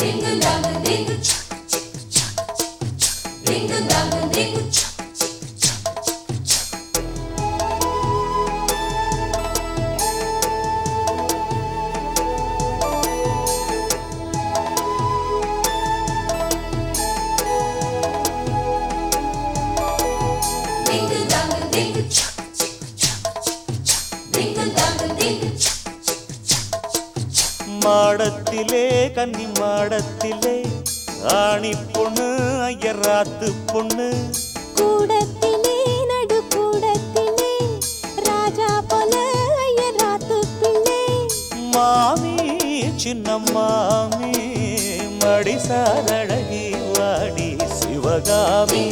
மாடத்திலே கன்னி மாடத்திலே ஆணி பொண்ணு ஐயராத்து பொண்ணு கூடத்திலே நடு கூடத்திலே ராஜா போல ஐயராத்து பிள்ளை மாமி சின்ன மாமி மடிசாரழகி வாடி சிவகாமி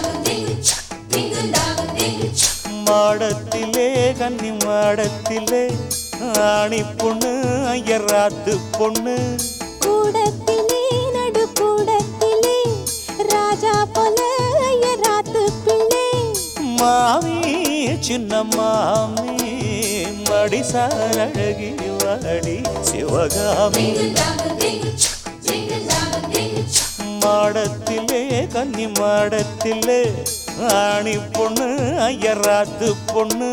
மாடத்திலே கன்னி மாடத்திலே ஆணி பொண்ணு ஐயராத்து பொண்ணு கூடத்திலே நடு கூடத்திலே ராஜா போல ஐயராத்து பிள்ளை மாமி சின்ன மாமி மடிசாரழகி வாடி சிவகாமி மாடத்திலே கன்னி மாடத்திலே ஆணி பொண்ணு ஐயராத்து பொண்ணு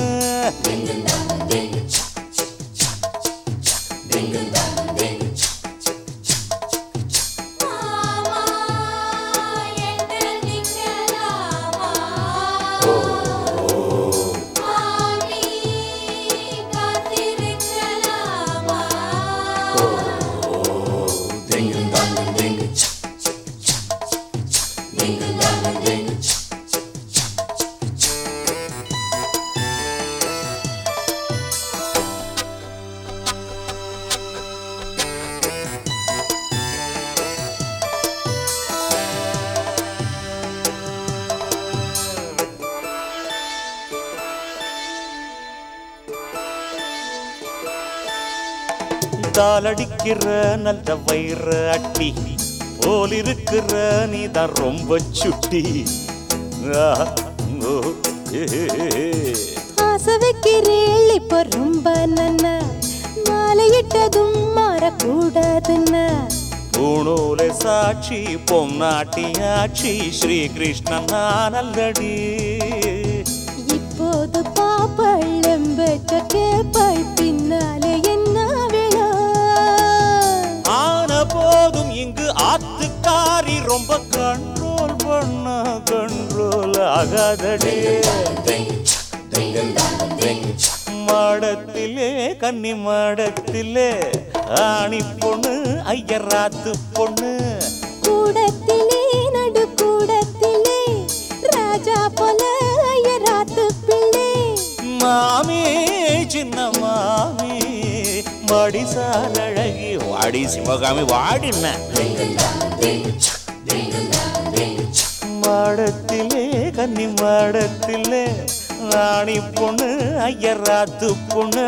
தாளடிக்கிற நல்ல வயிற அட்டி போல் இருக்கிற நீதான் ரொம்ப சுட்டி ஆ, ஓ, ஏ, ஏ, ஏ. ஆசை வைக்கிறேள் இப்போ ரொம்ப நன்ன மாலையிட்டதும் மாறக்கூடாதுன்னு பூணூலை சாட்சி பொன்னாட்டியாட்சி ஸ்ரீகிருஷ்ணன் நானல்லடி இப்போது பாப்பள் எம்பெற்ற கேப்பள் பின்னாலே என்ன விழா ஆன போதும் இங்கு ஆத்துக்காரி ரொம்ப கண்ட்ரோல் பண்ண கண்ட்ரோல் ஆகாதடி மாடத்திலே கன்னி மாடத்திலே ஆணி பொண்ணு ஐயராத்து பொண்ணு கூடத்திலே நடு கூடத்திலே ராஜா போல ஐயராத்து பிள்ளை மாமி சின்ன மாமி மடிசால் அழகி வாடி சிவகாமி வாடின மாடத்திலே கன்னி மாடத்திலே ராணி பொண்ணு ஐயராத்து பொண்ணு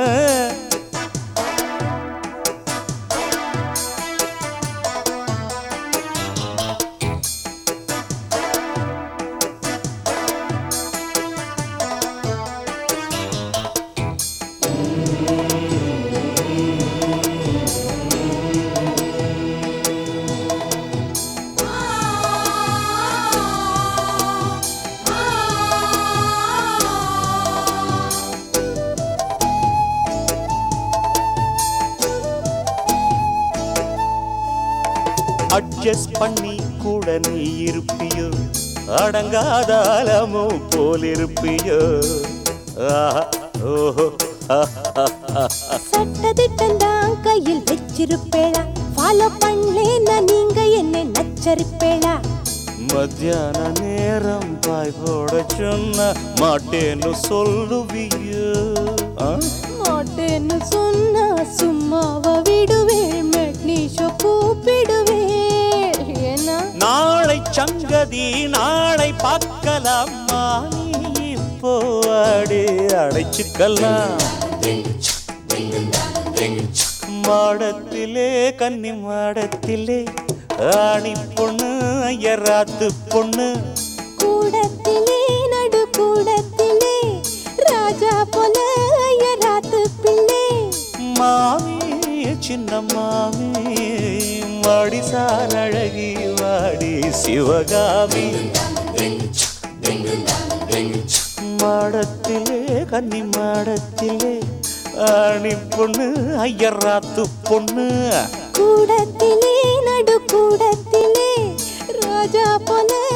அட்ஜஸ்ட் பண்ணி கூட நீ இருப்பியோ அடங்காதாலமோ போல் இருப்பியோ ஆஹா, ஓஹோ ஆஹா. சட்டதிட்டம் தான் கையில் வச்சிருப்பேளா ஃபாலோ பண்ணலேன்னா நீங்க என்னை நச்சரிப்பேளா மத்தியான நேரம் பாய் போட சொன்ன மாட்டேன்னு சொல்லுவியோ ஆ? மாட்டேன்னு சொன்னா சும்மாவா விடுவேள் மெட்னிஷோ கூப்பிடுவேள் ஏன்னா நாளை சங்கதி நாளை பார்க்கலாமா நீ இப்போ அடி அடைச்சுக்கலாம் மாடத்திலே கன்னி மாடத்திலே ஆணி பொண்ணு ஐயராத்து பொண்ணு கூடத்திலே நடு கூடத்திலே ராஜா போல ஐயராத்து பிள்ளை மாமி சின்ன மாமி வாடி சார் அழகி வாடி சிவகாமி மாடத்திலே கன்னி மாடத்திலே ஆணி பொண்ணு ஐயராத்து பொண்ணு கூடத்திலே நடு கூடத்திலே ராஜா போல